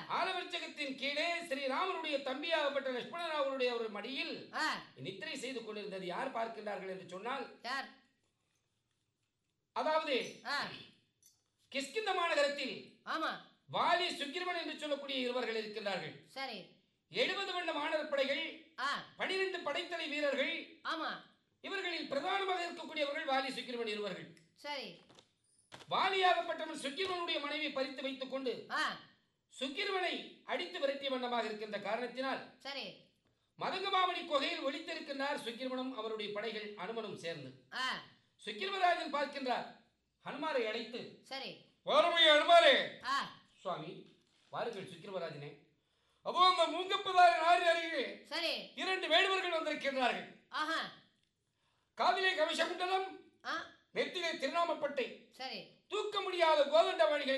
ஆலவர்ச்சகத்தின் கீழே ஸ்ரீராமனுடைய தம்பியாகப்பட்ட லட்சுமணன் அவருடைய ஒரு மடியில் ஆ நித்திரை செய்து கொண்டிருந்தது யார் பார்க்கின்றார்கள் என்று சொன்னால் யார் அதாவது ஆ கிஷ்கிந்த மாநகரத்தில் ஆமா வாலி சுக்கிரவன் என்று சொல்லக்கூடிய இருவர்கள் இருக்கின்றார்கள் சரி எழுபது வண்ண மாணவர் படைகள் ஆ பனிரெண்டு படைத்தலை வீரர்கள் ஆமா இவர்களில் பிரதானமாக இருக்கக்கூடியவர்கள் வாலி சுக்கிரவன் இருவர்கள் சரி வாலியாகப்பட்டவன் சுக்கிரவனுடைய மனைவி பறித்து வைத்துக் கொண்டு ஆ சுக்கிரவனை அடித்து விரட்டிய வண்ணமாக இருக்கின்ற காரணத்தினால் சரி மதங்கமாமணி குகையில் ஒளித்திருக்கின்றார் சுக்கிரவனும் அவருடைய படைகள் அனுமனும் சேர்ந்து ஆ சுக்கிரவராஜன் பார்க்கின்றார் ஹனுமாரை அழைத்து சரி வறுமை அனுமாரே ஆ சுவாமி வாருங்கள் சுக்கிரவராஜனே அப்போ அந்த மூங்கப்பதாரி நாரி அருகே சரி இரண்டு வேடுவர்கள் வந்திருக்கின்றார்கள் ஆஹா காதிலே கவிசகுண்டலம் ஆ நெத்திலே திருநாமப்பட்டை சரி தூக்க முடியாத கோதண்ட வழிகளை